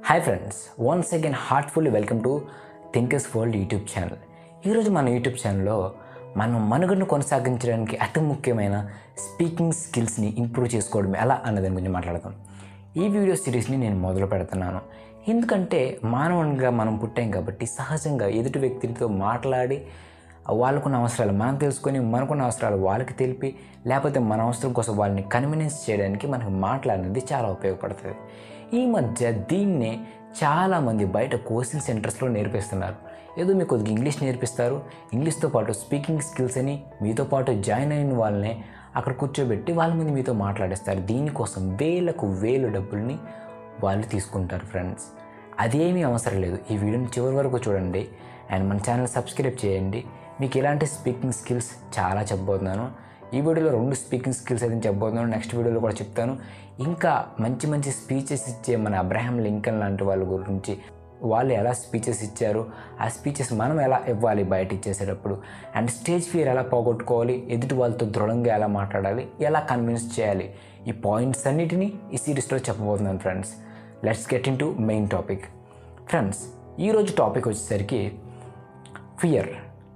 hi friends once again heartfully welcome to thinkers world YouTube channel ఈరోజు మన YouTube ఛానల్లో మనం మనుగడను కొనసాగించడానికి అతి ముఖ్యమైన స్పీకింగ్ స్కిల్స్ని ఇంప్రూవ్ చేసుకోవడం ఎలా అన్న దాని గురించి మాట్లాడదాం ఈ వీడియో సిరీస్ని నేను మొదలు పెడుతున్నాను ఎందుకంటే మానవునిగా మనం పుట్టాం కాబట్టి సహజంగా ఎదుటి వ్యక్తితో మాట్లాడి వాళ్ళకున్న అవసరాలు మనం తెలుసుకొని మనకున్న అవసరాలు వాళ్ళకి తెలిపి లేకపోతే మన అవసరం కోసం వాళ్ళని కన్వీనియన్స్ చేయడానికి మనకి మాట్లాడినది చాలా ఉపయోగపడుతుంది ఈ మధ్య దీన్నే చాలామంది బయట కోచింగ్ సెంటర్స్లో నేర్పిస్తున్నారు ఏదో మీకు కొద్దిగా ఇంగ్లీష్ నేర్పిస్తారు ఇంగ్లీష్తో పాటు స్పీకింగ్ స్కిల్స్ అని మీతో పాటు జాయిన్ అయిన వాళ్ళనే అక్కడ కూర్చోబెట్టి వాళ్ళ ముందు మీతో మాట్లాడిస్తారు దీనికోసం వేలకు వేలు డబ్బుల్ని వాళ్ళు తీసుకుంటారు ఫ్రెండ్స్ అదేమీ అవసరం లేదు ఈ వీడియోని చివరి వరకు చూడండి అండ్ మన ఛానల్ సబ్స్క్రైబ్ చేయండి మీకు ఇలాంటి స్పీకింగ్ స్కిల్స్ చాలా చెప్పబోతున్నాను ఈ వీడియోలో రెండు స్పీకింగ్ స్కిల్స్ అయితే చెప్పబోతున్నాను నెక్స్ట్ వీడియోలో కూడా చెప్తాను ఇంకా మంచి మంచి స్పీచెస్ ఇచ్చే మన అబ్రహాం లింకన్ లాంటి వాళ్ళ గురించి వాళ్ళు ఎలా స్పీచెస్ ఇచ్చారు ఆ స్పీచెస్ మనం ఎలా ఇవ్వాలి బయట ఇచ్చేసేటప్పుడు అండ్ స్టేజ్ ఫియర్ ఎలా పోగొట్టుకోవాలి ఎదుటి వాళ్ళతో దృఢంగా ఎలా మాట్లాడాలి ఎలా కన్విన్స్ చేయాలి ఈ పాయింట్స్ అన్నిటినీ ఈ సిరీస్లో చెప్పబోతున్నాను friends let's get into main topic friends ఈరోజు టాపిక్ వచ్చేసరికి ఫియర్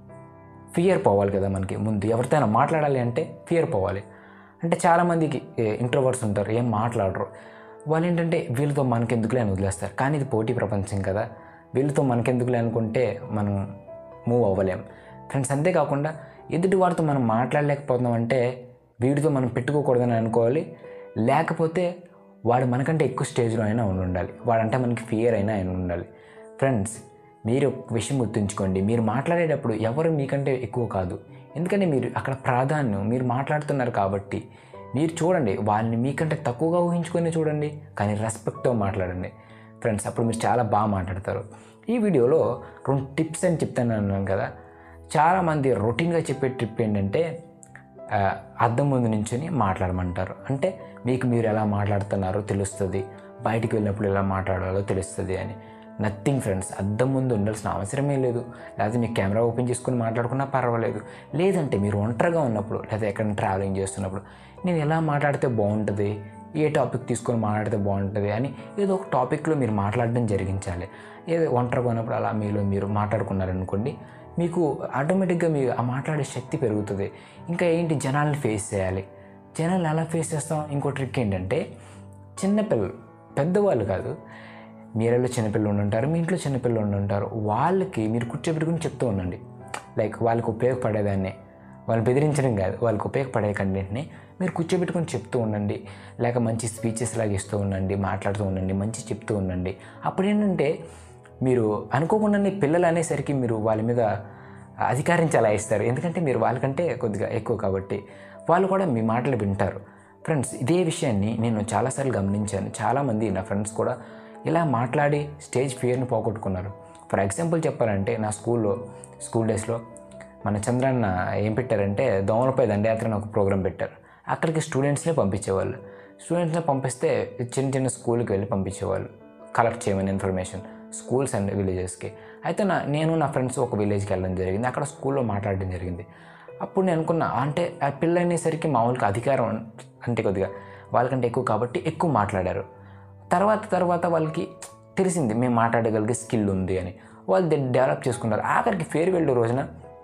ఫియర్ పోవాలి కదా మనకి ముందు ఎవరితోనైనా మాట్లాడాలి అంటే ఫియర్ పోవాలి అంటే చాలామందికి ఇంట్రోవర్ట్స్ ఉంటారు ఏం మాట్లాడరు వాళ్ళు ఏంటంటే వీళ్ళతో మనకెందుకులే అని వదిలేస్తారు కానీ ఇది పోటీ ప్రపంచం కదా వీళ్ళతో మనకెందుకులే అనుకుంటే మనం మూవ్ అవ్వలేం ఫ్రెండ్స్ అంతేకాకుండా ఎదుటి వారితో మనం మాట్లాడలేకపోతున్నాం అంటే వీడితో మనం పెట్టుకోకూడదని అనుకోవాలి లేకపోతే వాడు మనకంటే ఎక్కువ స్టేజ్లో అయినా ఉండి ఉండాలి వాడంటే మనకి ఫియర్ అయినా అయినా ఉండాలి ఫ్రెండ్స్ మీరు ఒక విషయం గుర్తుంచుకోండి మీరు మాట్లాడేటప్పుడు ఎవరు మీకంటే ఎక్కువ కాదు ఎందుకంటే మీరు అక్కడ ప్రాధాన్యం మీరు మాట్లాడుతున్నారు కాబట్టి మీరు చూడండి వాళ్ళని మీకంటే తక్కువగా ఊహించుకొని చూడండి కానీ రెస్పెక్ట్తో మాట్లాడండి ఫ్రెండ్స్ అప్పుడు మీరు చాలా బాగా మాట్లాడతారు ఈ వీడియోలో రెండు టిప్స్ అని చెప్తాను అన్నాను కదా చాలామంది రొటీన్గా చెప్పే ట్రిప్ ఏంటంటే ఆ, అద్దం ముందు నించుని మాట్లాడమంటారు అంటే మీకు మీరు ఎలా మాట్లాడుతున్నారో తెలుస్తుంది బయటికి వెళ్ళినప్పుడు ఎలా మాట్లాడాలో తెలుస్తుంది అని నథింగ్ ఫ్రెండ్స్ అద్దం ముందు ఉండాల్సిన అవసరమే లేదు లేకపోతే మీ కెమెరా ఓపెన్ చేసుకుని మాట్లాడుకున్నా పర్వాలేదు లేదంటే మీరు ఒంటరిగా ఉన్నప్పుడు లేదా ఎక్కడైనా ట్రావెలింగ్ చేస్తున్నప్పుడు నేను ఎలా మాట్లాడితే బాగుంటుంది ఏ టాపిక్ తీసుకొని మాట్లాడితే బాగుంటుంది అని ఏదో ఒక టాపిక్లో మీరు మాట్లాడడం జరిగించాలి ఏదో ఒంటరిగా ఉన్నప్పుడు అలా మీలో మీరు మాట్లాడుకున్నారనుకోండి మీకు ఆటోమేటిక్గా మీ ఆ మాట్లాడే శక్తి పెరుగుతుంది ఇంకా ఏంటి జనాల్ని ఫేస్ చేయాలి జనాల్ని ఎలా ఫేస్ చేస్తాం ఇంకో ట్రిక్ ఏంటంటే చిన్నపిల్లలు పెద్దవాళ్ళు కాదు మీరేలో చిన్నపిల్లలు ఉంటారు మీ ఇంట్లో చిన్నపిల్లలు ఉంటారు వాళ్ళకి మీరు కూర్చోబెట్టుకుని చెప్తూ ఉండండి లైక్ వాళ్ళకి ఉపయోగపడేదాన్ని వాళ్ళు బెదిరించడం కాదు వాళ్ళకి ఉపయోగపడే కంటెంట్ని మీరు కూర్చోబెట్టుకొని చెప్తూ ఉండండి లేక మంచి స్పీచెస్ లాగా ఇస్తూ ఉండండి మాట్లాడుతూ ఉండండి మంచి చెప్తూ ఉండండి అప్పుడు ఏంటంటే మీరు అనుకోకుండానే పిల్లలు అనేసరికి మీరు వాళ్ళ మీద అధికారం ఇస్తారు ఎందుకంటే మీరు వాళ్ళకంటే కొద్దిగా ఎక్కువ కాబట్టి వాళ్ళు కూడా మీ మాటలు వింటారు ఫ్రెండ్స్ ఇదే విషయాన్ని నేను చాలాసార్లు గమనించాను చాలామంది నా ఫ్రెండ్స్ కూడా ఇలా మాట్లాడి స్టేజ్ ఫియర్ని పోగొట్టుకున్నారు ఫర్ ఎగ్జాంపుల్ చెప్పాలంటే నా స్కూల్లో స్కూల్ డేస్లో మన చంద్రన్న ఏం పెట్టారంటే దోమలపై దండయాత్ర అని ఒక ప్రోగ్రాం పెట్టారు అక్కడికి స్టూడెంట్స్ని పంపించేవాళ్ళు స్టూడెంట్స్ని పంపిస్తే చిన్న చిన్న స్కూల్కి వెళ్ళి పంపించేవాళ్ళు కలెక్ట్ చేయమని ఇన్ఫర్మేషన్ స్కూల్స్ అండ్ విలేజెస్కి అయితే నా నేను నా ఫ్రెండ్స్ ఒక విలేజ్కి వెళ్ళడం జరిగింది అక్కడ స్కూల్లో మాట్లాడడం జరిగింది అప్పుడు నేను అనుకున్నా అంటే ఆ పిల్ల అనేసరికి మామూలుగా అధికారం అంటే కొద్దిగా వాళ్ళకంటే ఎక్కువ కాబట్టి ఎక్కువ మాట్లాడారు తర్వాత తర్వాత వాళ్ళకి తెలిసింది మేము మాట్లాడగలిగే స్కిల్ ఉంది అని వాళ్ళు డెవలప్ చేసుకున్నారు ఆఖరికి ఫేర్వెల్ రోజున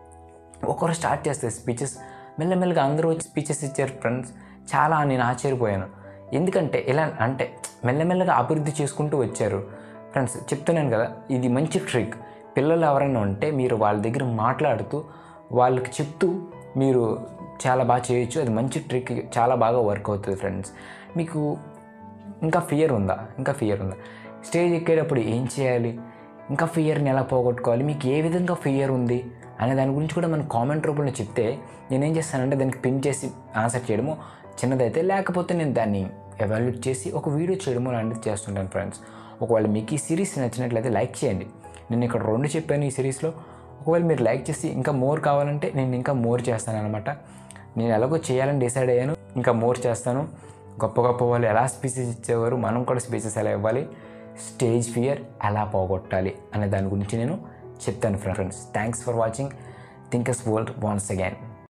ఒకరు స్టార్ట్ చేస్తే స్పీచెస్ మెల్లమెల్లగా అందరూ వచ్చి స్పీచెస్ ఇచ్చారు ఫ్రెండ్స్ చాలా నేను ఆశ్చర్యపోయాను ఎందుకంటే ఇలా అంటే మెల్లమెల్లగా అభివృద్ధి చేసుకుంటూ వచ్చారు ఫ్రెండ్స్ చెప్తున్నాను కదా ఇది మంచి ట్రిక్ పిల్లలు ఎవరైనా ఉంటే మీరు వాళ్ళ దగ్గర మాట్లాడుతూ వాళ్ళకి చెప్తూ మీరు చాలా బాగా చేయొచ్చు అది మంచి ట్రిక్ చాలా బాగా వర్క్ అవుతుంది ఫ్రెండ్స్ మీకు ఇంకా ఫియర్ ఉందా ఇంకా ఫియర్ ఉందా స్టేజ్ ఎక్కేటప్పుడు ఏం చేయాలి ఇంకా ఫియర్ని ఎలా పోగొట్టుకోవాలి మీకు ఏ విధంగా ఫియర్ ఉంది అనే దాని గురించి కూడా మన కామెంట్ రూపంలో చెప్తే నేనేం చేస్తానంటే దానికి పిన్ చేసి ఆన్సర్ చేయడము చిన్నదైతే లేకపోతే నేను దాన్ని ఎవాల్యుయేట్ చేసి ఒక వీడియో చేయడము లాంటిది చేస్తుంటాను ఫ్రెండ్స్ ఒకవేళ మీకు ఈ సిరీస్ నచ్చినట్లయితే లైక్ చేయండి నేను ఇక్కడ రెండు చెప్పాను ఈ సిరీస్లో ఒకవేళ మీరు లైక్ చేసి ఇంకా మోర్ కావాలంటే నేను ఇంకా మోర్ చేస్తాను అనమాట నేను ఎలాగో చేయాలని డిసైడ్ అయ్యాను ఇంకా మోర్ చేస్తాను గొప్ప గొప్ప వాళ్ళు ఎలా స్పీచెస్ ఇచ్చేవారు మనం కూడా స్పీచెస్ ఎలా ఇవ్వాలి స్టేజ్ ఫియర్ ఎలా పోగొట్టాలి అనే దాని గురించి నేను చెప్తాను friends thanks for watching thinkers world once again